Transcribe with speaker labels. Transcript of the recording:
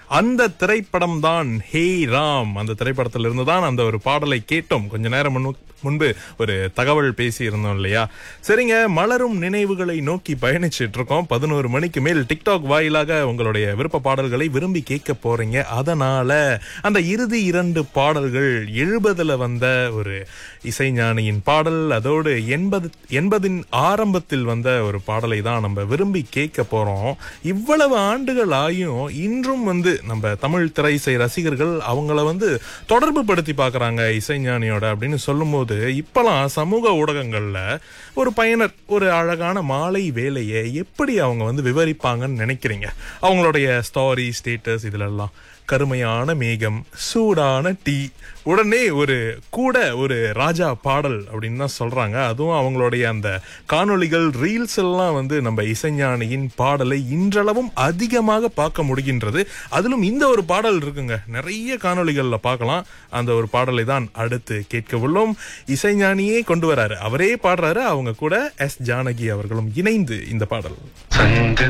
Speaker 1: அந்த திரைப்படம் தான் ஹே ராம் அந்த திரைப்படத்துல இருந்து தான் அந்த ஒரு பாடலை கேட்டோம் கொஞ்ச நேரம் முன்னு- முன்பு ஒரு தகவல் பேசி இருந்தோம் இல்லையா சரிங்க மலரும் நினைவுகளை நோக்கி பயணிச்சிட்டு இருக்கோம் பதினோரு மணிக்கு மேல் டிக்டாக் வாயிலாக உங்களுடைய விருப்ப பாடல்களை விரும்பி கேட்க போறீங்க அதனால அந்த இறுதி இரண்டு பாடல்கள் எழுபதுல வந்த ஒரு இசைஞானியின் பாடல் அதோடு எண்பது எண்பதின் ஆரம்பத்தில் வந்த ஒரு பாடலை தான் நம்ம விரும்பி கேட்க போறோம் இவ்வளவு ஆண்டுகள் ஆயும் இன்றும் வந்து நம்ம தமிழ் திரைசை ரசிகர்கள் அவங்கள வந்து தொடர்பு படுத்தி பார்க்கறாங்க இசைஞானியோட அப்படின்னு சொல்லும்போது இப்பெல்லாம் சமூக ஊடகங்கள்ல ஒரு பயனர் ஒரு அழகான மாலை வேலையை எப்படி அவங்க வந்து விவரிப்பாங்கன்னு நினைக்கிறீங்க அவங்களுடைய ஸ்டாரி ஸ்டேட்டஸ் இதுல எல்லாம் கருமையான மேகம் சூடான டீ உடனே ஒரு கூட ஒரு ராஜா பாடல் அப்படின்னு தான் சொல்றாங்க அதுவும் அவங்களுடைய அந்த காணொளிகள் ரீல்ஸ் எல்லாம் வந்து நம்ம இசைஞானியின் பாடலை இன்றளவும் அதிகமாக பார்க்க முடிகின்றது அதிலும் இந்த ஒரு பாடல் இருக்குங்க நிறைய காணொளிகள்ல பார்க்கலாம் அந்த ஒரு பாடலை தான் அடுத்து கேட்க உள்ளோம் இசைஞானியே கொண்டு வராரு அவரே பாடுறாரு அவங்க கூட எஸ் ஜானகி அவர்களும் இணைந்து இந்த பாடல்
Speaker 2: சங்க